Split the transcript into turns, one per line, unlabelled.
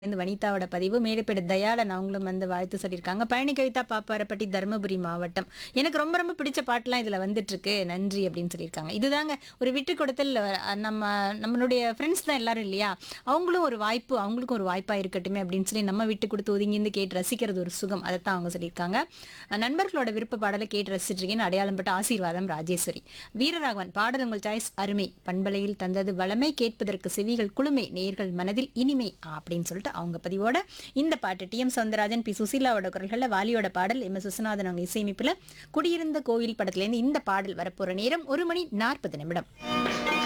இந்த வனிதாவோட பதிவு மேலப்பேடு தயாளன் அவங்களும் வந்து வாழ்த்து சொல்லியிருக்காங்க பழனி கவிதா பாப்பாரப்பட்டி தருமபுரி மாவட்டம் எனக்கு ரொம்ப ரொம்ப பிடிச்ச பாட்டுலாம் இதுல வந்துட்டு இருக்கு நன்றி அப்படின்னு சொல்லியிருக்காங்க இதுதாங்க ஒரு விட்டு கொடுத்தல் அஹ், நம்ம நம்மளுடைய ஃப்ரெண்ட்ஸ் தான் எல்லாரும் இல்லையா அவங்களும் ஒரு வாய்ப்பு அவங்களுக்கும் ஒரு வாய்ப்பா இருக்கட்டுமே அப்படின்னு சொல்லி நம்ம விட்டு கொடுத்து ஒதுங்கி இருந்து கேட்டு ரசிக்கிறது ஒரு சுகம் அதைத்தான் அவங்க சொல்லியிருக்காங்க அஹ், நண்பர்களோட விருப்ப பாடலை கேட்டு ரசிச்சிட்டு இருக்கேன்னு அடையாளம் பட்ட ஆசீர்வாதம் ராஜேஸ்வரி வீரராகவன் பாடல் உங்கள் சாய்ஸ் அருமை பண்பலையில் தந்தது வளமை கேட்பதற்கு செவிகள் குளுமை நேர்கள் மனதில் இனிமை அப்படின்னு சொல்லிட்டு அவங்க பதிவோட இந்த பாட்டு டி எம் சவுந்தரராஜன் பி சுசீலாவோட குரல்கள்ல வாலியோட பாடல் எம் எஸ் விஸ்வநாதன் அவங்க இசையமைப்புல குடியிருந்த கோவில் படத்துல இருந்து இந்த பாடல் வரப்போற நேரம் ஒரு மணி நாற்பது நிமிடம்